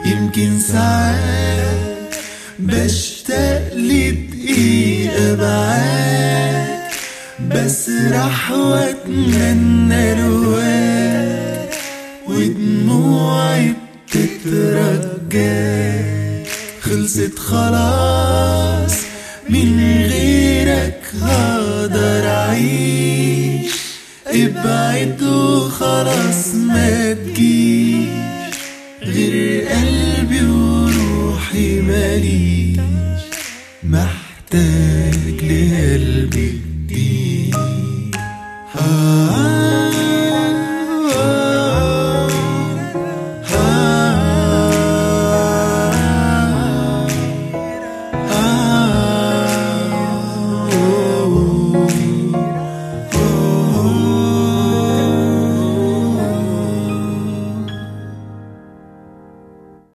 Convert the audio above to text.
يمكن ساعات بشتاق لدقيقة معاك بسرح واتمنى رواك ودموعي بتترجاك خلصت خلاص من غيرك هقدر اعيش ابعد وخلاص ما تجيش غير قلبي وروحي ماليش محتاج لقلبي